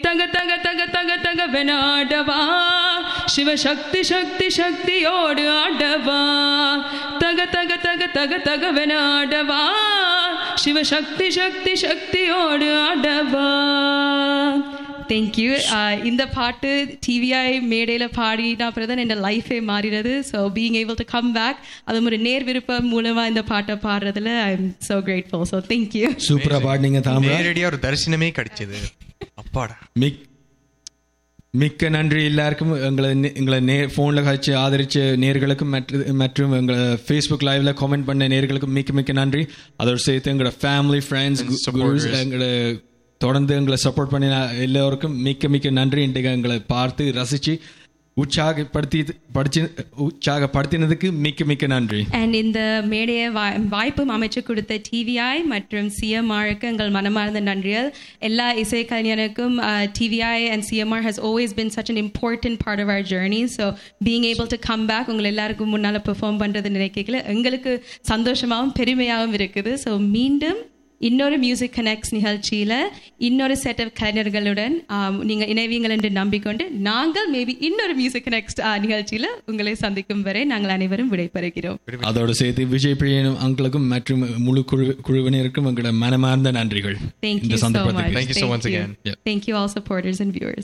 தக தக தக தக தக வெனாடவா சிவசக்தி சக்தி சக்தியோடு ஆடவா தக தக தக தக தக வெனாடவா சிவசக்தி சக்தி சக்தியோடு ஆடவா தேங்க்யூ இந்த பாட்டு டிவிஐ மேடையில் பாடினா அப்புறம் தான் என் லைஃபே மாறிடுது so being able to come back அது ஒரு நேர் விருப்பம் மூலமாக இந்த பாட்டை பாடுறதுல I am so grateful so thank you சூப்பரா பாடினீங்க தாமரா நேரடியா ஒரு தரிசனமே கிடைச்சது அப்பாடா மிக் மிக்க நன்றி எல்லாருக்கும் எங்களை நே- எங்களை நே ஃபோனில் கழிச்சு ஆதரிச்ச நேர்களுக்கும் மற்ற மற்றும் எங்களை ஃபேஸ்புக் லைவ்ல கமெண்ட் பண்ண நேர்களுக்கும் மிக்க மிக்க நன்றி அதோடு சேர்த்து எங்களோட ஃபேமிலி ஃப்ரெண்ட்ஸ் And supporters. எங்களை தொடர்ந்து எங்களை சப்போர்ட் பண்ணின எல்லோருக்கும் மிக்க மிக்க நன்றி இன்றைக்கு எங்களை பார்த்து ரசித்து உற்சாகப்படுத்தி படிச்சு உற்சாகப்படுத்தினதுக்கு மிக்க மிக்க நன்றி அண்ட் இந்த மேடையை வா- வாய்ப்பு அமைச்சு கொடுத்த டிவிஐ மற்றும் சிஎம்ஆருக்கு எங்கள் மனமார்ந்த நன்றிகள் எல்லா இசைக்கலைஞருக்கும் TVI and CMR has always been such an important part of our journey so being able to come back உங்களை எல்லாருக்கும் முன்னால் பெர்ஃபார்ம் பண்ணுறது நினைக்கல எங்களுக்கு சந்தோஷமாகவும் பெருமையாகவும் இருக்குது ஸோ மீண்டும் இன்னொரு மியூசிக் கனெக்ட்ஸ் நிகழ்ச்சியில் இன்னொரு செட் ஆஃப் கலைஞர்களுடன் ஆம், நீங்கள் இணைவீங்கள் என்று நம்பிக்கொண்டு நாங்கள் மேபி இன்னொரு மியூசிக் கனெக்ட் நிகழ்ச்சியில் உங்களை சந்திக்கும் வரை நாங்கள் அனைவரும் விடைபெறுகிறோம் அதோடு சேர்த்து விஜய் பிரியனும் அங்கிளுக்கும் மற்றும் முழு குழு குழுவினருக்கும் எங்களோட மனமார்ந்த நன்றிகள் Thank இந்த you so much. சந்தர்ப்பத்துக்கு Thank you so once again. Yeah. Thank you all supporters and viewers.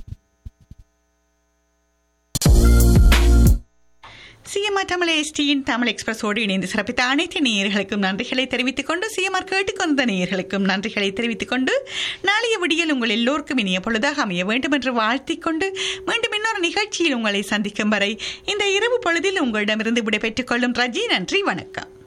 CMR Tamil எஸ்டியின் தமிழ் எக்ஸ்பிரஸோடு இணைந்து சிறப்பித்த அனைத்து நேயர்களுக்கும் நன்றிகளை தெரிவித்துக் கொண்டு சிஎம்ஆர் கேட்டுக்கொண்ட நேயர்களுக்கும் நன்றிகளை தெரிவித்துக் கொண்டு நாளைய விடியல் உங்கள் எல்லோருக்கும் இனிய பொழுதாக அமைய வேண்டும் என்று வாழ்த்திக் கொண்டு மீண்டும் இன்னொரு நிகழ்ச்சியில் உங்களை சந்திக்கும் வரை இந்த இரவு பொழுதில் உங்களிடமிருந்து விடைபெற்றுக் கொள்ளும் ரஜி நன்றி வணக்கம்